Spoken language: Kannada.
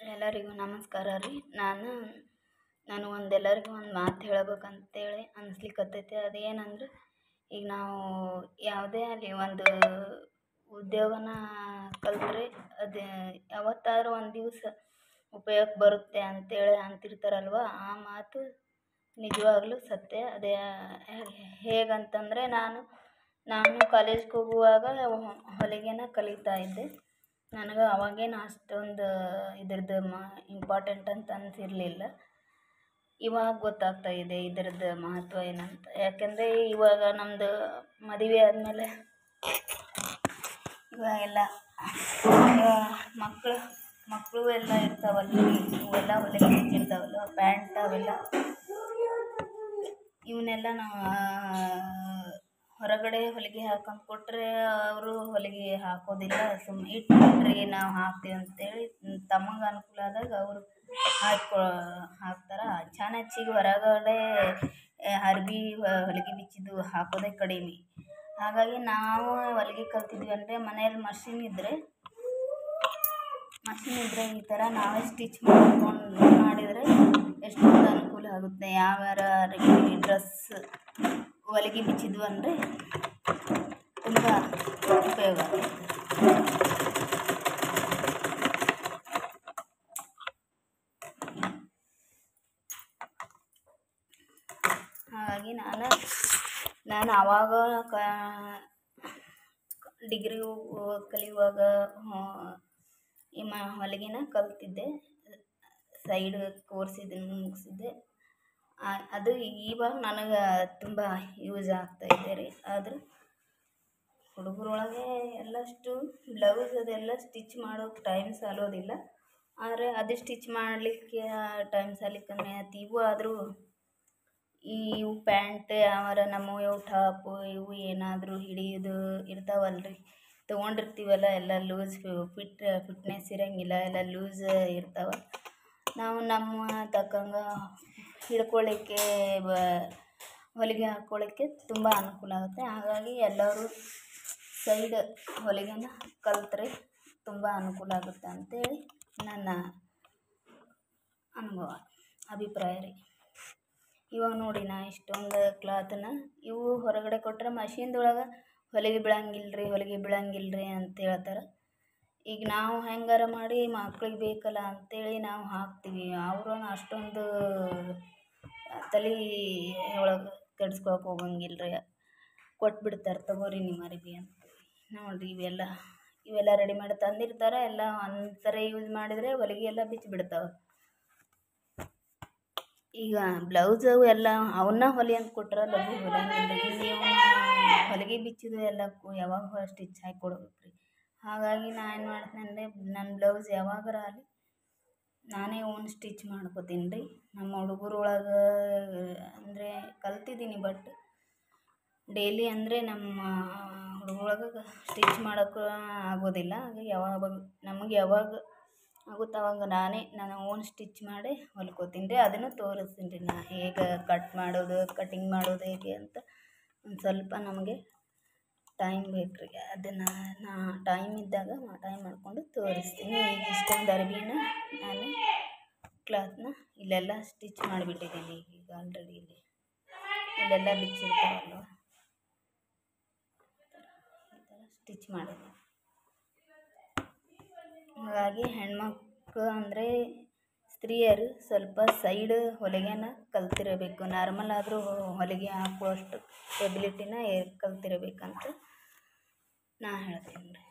ಎಲ್ಲರಿಗೂ ನಮಸ್ಕಾರ ರೀ ನಾನು ನಾನು ಒಂದು ಎಲ್ಲರಿಗೂ ಒಂದು ಮಾತು ಹೇಳ್ಬೇಕಂತೇಳಿ ಅನ್ಸ್ಲಿಕ್ಕತ್ತೈತಿ ಅದೇನಂದ್ರೆ ಈಗ ನಾವು ಯಾವುದೇ ಆಗಲಿ ಒಂದು ಉದ್ಯೋಗನ ಕಲಿತ್ರೆ ಅದು ಯಾವತ್ತಾದ್ರೂ ಒಂದು ದಿವಸ ಉಪಯೋಗಕ್ಕೆ ಬರುತ್ತೆ ಅಂತೇಳಿ ಅಂತಿರ್ತಾರಲ್ವ ಆ ಮಾತು ನಿಜವಾಗ್ಲೂ ಸತ್ಯ ಅದೇ ಹೇಗಂತಂದರೆ ನಾನು ನಾನು ಕಾಲೇಜ್ಗೆ ಹೋಗುವಾಗ ಹೊಲಿಗೆನ ಕಲಿತಾ ಇದ್ದೆ ನನಗೆ ಅವಾಗೇನು ಅಷ್ಟೊಂದು ಇದ್ರದ್ದು ಮ ಇಂಪಾರ್ಟೆಂಟ್ ಅಂತ ಅನಿಸಿರ್ಲಿಲ್ಲ ಇವಾಗ ಗೊತ್ತಾಗ್ತಾ ಇದೆ ಇದ್ರದ್ದು ಮಹತ್ವ ಏನಂತ ಯಾಕೆಂದರೆ ಇವಾಗ ನಮ್ಮದು ಮದುವೆ ಆದಮೇಲೆ ಇವಾಗೆಲ್ಲ ಮಕ್ಕಳು ಮಕ್ಕಳು ಎಲ್ಲ ಇರ್ತಾವಲ್ಲ ಇವೆಲ್ಲ ಹೊಲಿಗೆ ಬಿಚ್ಚಿರ್ತಾವಲ್ಲ ಪ್ಯಾಂಟ್ ಅವೆಲ್ಲ ಇವನ್ನೆಲ್ಲ ನಾವು ಹೊರಗಡೆ ಹೊಲಿಗೆ ಹಾಕೊಂಡು ಕೊಟ್ಟರೆ ಅವರು ಹೊಲಿಗೆ ಹಾಕೋದಿಲ್ಲ ಸುಮ್ಮನೆ ಇಟ್ಬಿಟ್ರಿ ನಾವು ಹಾಕ್ತೀವಿ ಅಂತೇಳಿ ತಮಗೆ ಅನುಕೂಲ ಆದಾಗ ಅವರು ಹಾಕೋ ಹಾಕ್ತಾರೆ ಚಾಣಾಚಿಗೆ ಹೊರಗಡೆ ಅರ್ವಿ ಹೊಲಿಗೆ ಬಿಚ್ಚಿದ್ದು ಹಾಕೋದೇ ಕಡಿಮೆ ಹಾಗಾಗಿ ನಾವು ಹೊಲಿಗೆ ಕಲ್ತಿದ್ವಿ ಅಂದರೆ ಮನೇಲಿ ಮಷಿನ್ ಇದ್ದರೆ ಮಷಿನ್ ಇದ್ದರೆ ಈ ಥರ ನಾವೇ ಸ್ಟಿಚ್ ಮಾಡ್ಕೊಂಡು ಮಾಡಿದರೆ ಎಷ್ಟೊಂದು ಅನುಕೂಲ ಆಗುತ್ತೆ ಯಾವ್ಯಾರ ಡ್ರೆಸ್ ಹೊಲಿಗೆ ಬಿಚ್ಚಿದ್ವು ಅಂದರೆ ತುಂಬ ಉಪಯೋಗ ಆಗುತ್ತೆ ಹಾಗಾಗಿ ನಾನು ನಾನು ಆವಾಗ ಕ ಡಿಗ್ರಿ ಕಲಿಯುವಾಗ ಈ ಮ ಹೊಲಿಗೆನ ಕಲ್ತಿದ್ದೆ ಸೈಡ್ ಕೋರ್ಸ್ ಇದನ್ನು ಮುಗಿಸಿದ್ದೆ ಅದು ಇವಾಗ ನನಗೆ ತುಂಬ ಯೂಸ್ ಆಗ್ತಾಯಿದೆ ರೀ ಆದ್ರೆ ಹುಡುಗರೊಳಗೆ ಎಲ್ಲಷ್ಟು ಬ್ಲೌಸ್ ಅದೆಲ್ಲ ಸ್ಟಿಚ್ ಮಾಡೋಕ್ಕೆ ಟೈಮ್ ಸಾಲೋದಿಲ್ಲ ಆದರೆ ಅದು ಸ್ಟಿಚ್ ಮಾಡಲಿಕ್ಕೆ ಟೈಮ್ ಸಾಲಿಕ್ಕನೆ ಇವು ಆದರೂ ಈ ಇವು ಪ್ಯಾಂಟ್ ಯಾವಾರ ನಮ್ಮವು ಇವು ಟಾಪು ಇವು ಏನಾದರೂ ಹಿಡಿಯೋದು ಇರ್ತಾವಲ್ಲ ರೀ ತೊಗೊಂಡಿರ್ತೀವಲ್ಲ ಎಲ್ಲ ಲೂಸ್ ಫಿಟ್ ಫಿಟ್ನೆಸ್ ಇರೋಂಗಿಲ್ಲ ಎಲ್ಲ ಲೂಸ್ ಇರ್ತಾವೆ ನಾವು ನಮ್ಮ ತಕ್ಕಂಗೆ ಹಿಡ್ಕೊಳ್ಳಿಕ್ಕೆ ಬ ಹೊಲಿಗೆ ಹಾಕ್ಕೊಳ್ಳಿಕ್ಕೆ ತುಂಬ ಅನುಕೂಲ ಆಗುತ್ತೆ ಹಾಗಾಗಿ ಎಲ್ಲರೂ ಸೈಡ್ ಹೊಲಿಗೆನ ಕಲಿತ್ರೆ ತುಂಬ ಅನುಕೂಲ ಆಗುತ್ತೆ ಅಂತೇಳಿ ನನ್ನ ಅನುಭವ ಅಭಿಪ್ರಾಯ ರೀ ಇವಾಗ ನೋಡಿ ನಾ ಇಷ್ಟೊಂದು ಕ್ಲಾತನ್ನ ಇವು ಹೊರಗಡೆ ಕೊಟ್ಟರೆ ಮಷಿನ್ದೊಳಗೆ ಹೊಲಿಗೆ ಬೀಳಂಗಿಲ್ಲ ರೀ ಹೊಲಿಗೆ ಬೀಳಂಗಿಲ್ಲ ರೀ ಅಂತ ಹೇಳ್ತಾರೆ ಈಗ ನಾವು ಹೆಂಗಾರ ಮಾಡಿ ಮಕ್ಳಿಗೆ ಬೇಕಲ್ಲ ಅಂತೇಳಿ ನಾವು ಹಾಕ್ತೀವಿ ಅವರು ಅಷ್ಟೊಂದು ತಲೆ ಒಳಗೆ ಕೆಡ್ಸ್ಕೊಳಕ್ಕೆ ಹೋಗಂಗಿಲ್ಲ ರೀ ಕೊಟ್ಬಿಡ್ತಾರೆ ತಗೋರಿ ನಿಮ್ಮ ಅರ್ವಿ ಅಂತ ನೋಡಿರಿ ಇವೆಲ್ಲ ಇವೆಲ್ಲ ರೆಡಿಮೇಡ್ ತಂದಿರ್ತಾರೆ ಎಲ್ಲ ಒಂದ್ಸರಿ ಯೂಸ್ ಮಾಡಿದರೆ ಹೊಲಿಗೆ ಎಲ್ಲ ಬಿಚ್ಚಿ ಬಿಡ್ತಾವೆ ಈಗ ಬ್ಲೌಸ್ ಅವು ಎಲ್ಲ ಅವನ್ನ ಹೊಲಿ ಅಂತ ಕೊಟ್ರೆ ಲಘು ಹೊಲಿಯಂಗಿಲ್ಲ ಇಲ್ಲಿ ಹೊಲಿಗೆ ಬಿಚ್ಚಿದ್ದು ಎಲ್ಲ ಯಾವಾಗ ಸ್ಟಿಚ್ ಹಾಕಿ ಕೊಡ್ಬೇಕು ರೀ ಹಾಗಾಗಿ ನಾ ಏನು ಮಾಡ್ತೀನಿ ಅಂದರೆ ನನ್ನ ಬ್ಲೌಸ್ ಯಾವಾಗಾರ ಆಗಲಿ ನಾನೇ ಓನ್ ಸ್ಟಿಚ್ ಮಾಡ್ಕೋತೀನಿ ರೀ ನಮ್ಮ ಹುಡುಗರೊಳಗೆ ಅಂದರೆ ಕಲ್ತಿದ್ದೀನಿ ಬಟ್ ಡೈಲಿ ಅಂದರೆ ನಮ್ಮ ಹುಡುಗರೊಳಗೆ ಸ್ಟಿಚ್ ಮಾಡೋಕ್ಕೆ ಆಗೋದಿಲ್ಲ ಹಾಗಾಗಿ ಯಾವಾಗ ನಮಗೆ ಯಾವಾಗ ಆಗುತ್ತೆ ಅವಾಗ ನಾನೇ ನಾನು ಓನ್ ಸ್ಟಿಚ್ ಮಾಡಿ ಹೊಲ್ಕೋತೀನಿ ರೀ ಅದನ್ನು ತೋರಿಸ್ತೀನಿ ರೀ ನಾ ಹೇಗೆ ಕಟ್ ಮಾಡೋದು ಕಟಿಂಗ್ ಮಾಡೋದು ಹೇಗೆ ಅಂತ ಒಂದು ಸ್ವಲ್ಪ ನಮಗೆ ಟೈಮ್ ಬೇಕು ರೀ ಅದನ್ನು ನಾ ಟೈಮ್ ಇದ್ದಾಗ ಟೈಮ್ ಮಾಡಿಕೊಂಡು ತೋರಿಸ್ತೀನಿ ಈಗ ಇಷ್ಟೊಂದು ಅರ್ವಿನ ನಾನು ಕ್ಲಾತ್ನ ಇಲ್ಲೆಲ್ಲ ಸ್ಟಿಚ್ ಮಾಡಿಬಿಟ್ಟಿದ್ದೀನಿ ಈಗ ಆಲ್ರೆಡಿ ಇಲ್ಲಿ ಇಲ್ಲೆಲ್ಲ ಬಿಚ್ಚಿರ್ತಾವಲ್ವ ಈ ಥರ ಸ್ಟಿಚ್ ಮಾಡಿದ್ದೀನಿ ಹಾಗಾಗಿ ಹೆಣ್ಮಕ್ಳು ಅಂದರೆ ಸ್ತ್ರೀಯರು ಸ್ವಲ್ಪ ಸೈಡ್ ಹೊಲಿಗೆನ ಕಲ್ತಿರಬೇಕು ನಾರ್ಮಲ್ ಆದರೂ ಹೊಲಿಗೆ ಹಾಕುವಷ್ಟು ಎಬಿಲಿಟಿನ ಕಲ್ತಿರಬೇಕಂತ ನಾ ಹೇಳ್ತೀನಿ ರೀ